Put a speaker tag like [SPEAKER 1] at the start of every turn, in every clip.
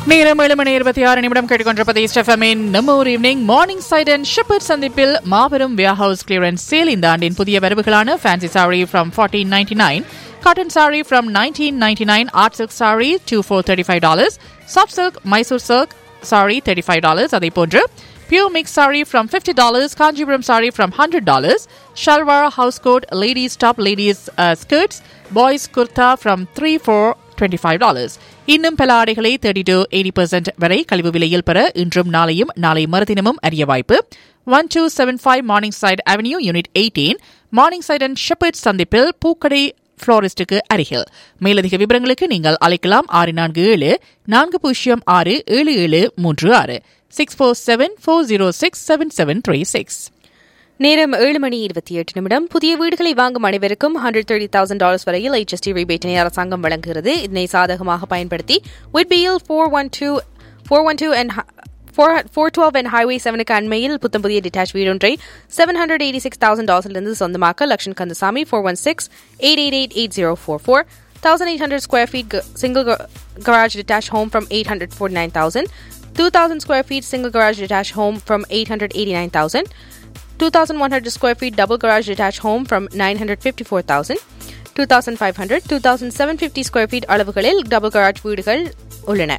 [SPEAKER 1] நேரம் ஏழு மணி இருபத்தி ஆறு நிமிடம் கேட்டுக்கொண்டிருப்பது ஸ்டெஃபமின் நம்ம ஒரு evening Morningside and Sheppard சந்திப்பில் மாபெரும் வியாஹவுஸ் கிளியரன்ஸ் சேல் இந்த ஆண்டின் புதிய வரவுகளான fancy sari from fourteen ninety nine cotton sari from nineteen ninety nine art silk sari two four thirty five dollars soft silk Mysore silk sari thirty five dollars அதே போன்று pure mix sari from fifty dollars Kanchipuram sari from hundred dollars salwar house coat ladies top ladies skirts boys kurta from three four twenty five dollars இன்னும் பல ஆடைகளை thirty to eighty percent வரை கழிவு விலையில் பெற இன்றும் நாளையும் நாளை மறுதினமும் அறிய வாய்ப்பு one two seven five Morningside avenue unit eighteen Morningside and Sheppard சந்திப்பில் பூக்கடை ஃப்ளோரிஸ்டுக்கு அருகில் மேலதிக விவரங்களுக்கு நீங்கள் அழைக்கலாம் ஆறு நான்கு ஏழு நான்கு பூஜ்ஜியம் ஆறு ஏழு ஏழு மூன்று ஆறு six four seven four zero six seven seven three six
[SPEAKER 2] நேரம் ஏழு மணி இருபத்தி எட்டு நிமிடம் புதிய வீடுகளை வாங்கும் அனைவருக்கும் ஹண்ட்ரட் தேர்ட்டி தௌசண்ட் டாலர்ஸ் வரையில் HST ரிபேட்டினை அரசாங்கம் வழங்குகிறது இதனை சாதகமாக பயன்படுத்தி விட்பியில் four one two four one two and four four twelve and highway செவனுக்கு அண்மையில் புத்தம் புதிய டிட்டாச் வீடொன்றை seven hundred eighty six thousand டாலர்ஸிலிருந்து சொந்தமாக்க Lakshan Kandasamy four one six eight eight eight eight zero four four thousand eight hundred square feet single garage detached home from 849,000, 2,000 square feet single garage detached home from 889,000, 2,100 square feet double garage detached home from 954,000, 2,500, 2,750 square feet அளவுகளில் double garage வீடுகள் உள்ளன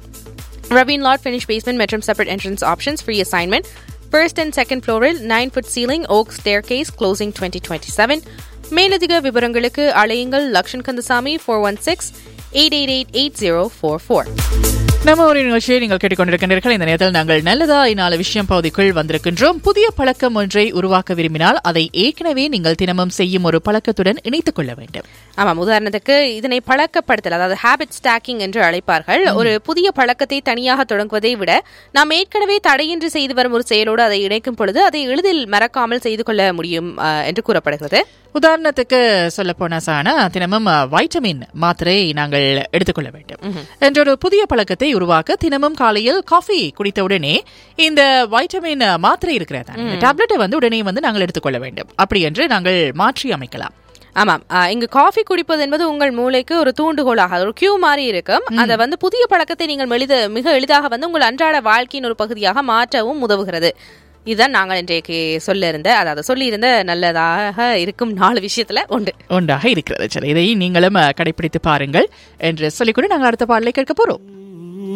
[SPEAKER 2] Ravine lot finished basement மற்றும் separate entrance options free assignment first and second flooril 9 foot ceiling oak staircase closing 2027 மேலதிக விவரங்களுக்கு அழையுங்கள் Lakshan Kandasamy four one six eight eight eight eight zero four four
[SPEAKER 1] நம்ம ஒரு நிகழ்ச்சியை நீங்கள் கேட்டுக்கொண்டிருக்கின்றீர்கள் இந்த நேரத்தில் நாங்கள் நல்லதா இந்நாலு விஷயம் பகுதிக்குள் வந்திருக்கின்றோம் புதிய பழக்கம் ஒன்றை உருவாக்க விரும்பினால் அதை ஏற்கனவே நீங்கள் தினமும் செய்யும் ஒரு பழக்கத்துடன் இணைத்துக் கொள்ள வேண்டும்
[SPEAKER 2] ஆமாம் உதாரணத்துக்கு இதனை பழக்கப்படுத்தல் அதாவது ஹேபிட் ஸ்டாக்கிங் என்று அழைப்பார்கள் ஒரு புதிய பழக்கத்தை தனியாக தொடங்குவதை விட நாம் ஏற்கனவே தடையின்றி செய்து வரும் ஒரு செயலோடு அதை இணைக்கும் பொழுது அதை எளிதில் மறக்காமல் செய்து கொள்ள முடியும் அஹ், என்று கூறப்படுகிறது
[SPEAKER 1] உதாரணத்துக்கு சொல்ல போனா சானா தினமும் அஹ், வைட்டமின் மாத்திரை நாங்கள் எடுத்துக்கொள்ள வேண்டும் என்ற ஒரு புதிய பழக்கத்தை உருவாக்க தினமும் காலையில் காஃபி குடித்தவுடனே இந்த வைட்டமின் அஹ், மாத்திரை இருக்கிறதா இந்த டேப்லெட்டை வந்து உடனே வந்து நாங்கள் எடுத்துக்கொள்ள வேண்டும் அப்படி என்று நாங்கள் மாற்றி அமைக்கலாம்
[SPEAKER 2] ஆமாம் அஹ், இங்கு காஃபி குடிப்பது என்பது உங்கள் மூளைக்கு ஒரு தூண்டுகோலாக அது ஒரு கியூ மாதிரி இருக்கும் அதை வந்து புதிய பழக்கத்தை நீங்கள் எளித மிக எளிதாக வந்து உங்கள் அன்றாட வாழ்க்கையின் ஒரு பகுதியாக மாற்றவும் உதவுகிறது இதுதான் நாங்கள் இன்றைக்கு சொல்ல இருந்த அதாவது சொல்லியிருந்த நல்லதாக இருக்கும் நாலு விஷயத்துல உண்டு
[SPEAKER 1] ஒன்றாக இருக்கிறது சரி இதை நீங்களும் அஹ், கடைபிடித்து பாருங்கள் என்று சொல்லிக்கொண்டு நாங்கள் அடுத்த பாடலை கேட்க போறோம்